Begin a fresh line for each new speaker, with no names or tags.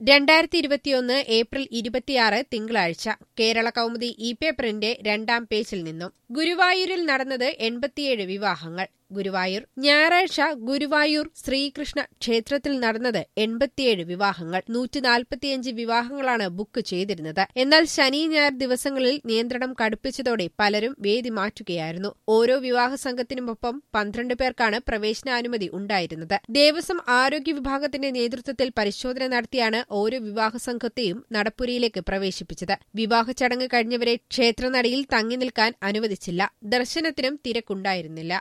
രണ്ടായിരത്തി ഇരുപത്തിയൊന്ന് ഏപ്രിൽ ഇരുപത്തിയാറ് തിങ്കളാഴ്ച കേരള കൗമുദി ഇ പേപ്പറിന്റെ രണ്ടാം പേജിൽ നിന്നും ഗുരുവായൂരിൽ നടന്നത് എൺപത്തിയേഴ് വിവാഹങ്ങൾ ഗുരുവായൂർ ഞായറാഴ്ച ഗുരുവായൂർ ശ്രീകൃഷ്ണ ക്ഷേത്രത്തിൽ നടന്നത് എൺപത്തിയേഴ് വിവാഹങ്ങൾ നൂറ്റി നാൽപ്പത്തിയഞ്ച് വിവാഹങ്ങളാണ് ബുക്ക് ചെയ്തിരുന്നത് എന്നാൽ ശനി ഞായർ ദിവസങ്ങളിൽ നിയന്ത്രണം കടുപ്പിച്ചതോടെ പലരും വേദി മാറ്റുകയായിരുന്നു ഓരോ വിവാഹ സംഘത്തിനുമൊപ്പം പന്ത്രണ്ട് പേർക്കാണ് പ്രവേശനാനുമതി ഉണ്ടായിരുന്നത് ദേവസ്വം ആരോഗ്യ വിഭാഗത്തിന്റെ നേതൃത്വത്തിൽ പരിശോധന നടത്തിയാണ് ഓരോ വിവാഹ സംഘത്തെയും നടപ്പുരയിലേക്ക് പ്രവേശിപ്പിച്ചത് വിവാഹ ചടങ്ങ് കഴിഞ്ഞവരെ ക്ഷേത്രനടയിൽ തങ്ങി നിൽക്കാൻ അനുവദിച്ചില്ല ദർശനത്തിനും തിരക്കുണ്ടായിരുന്നില്ല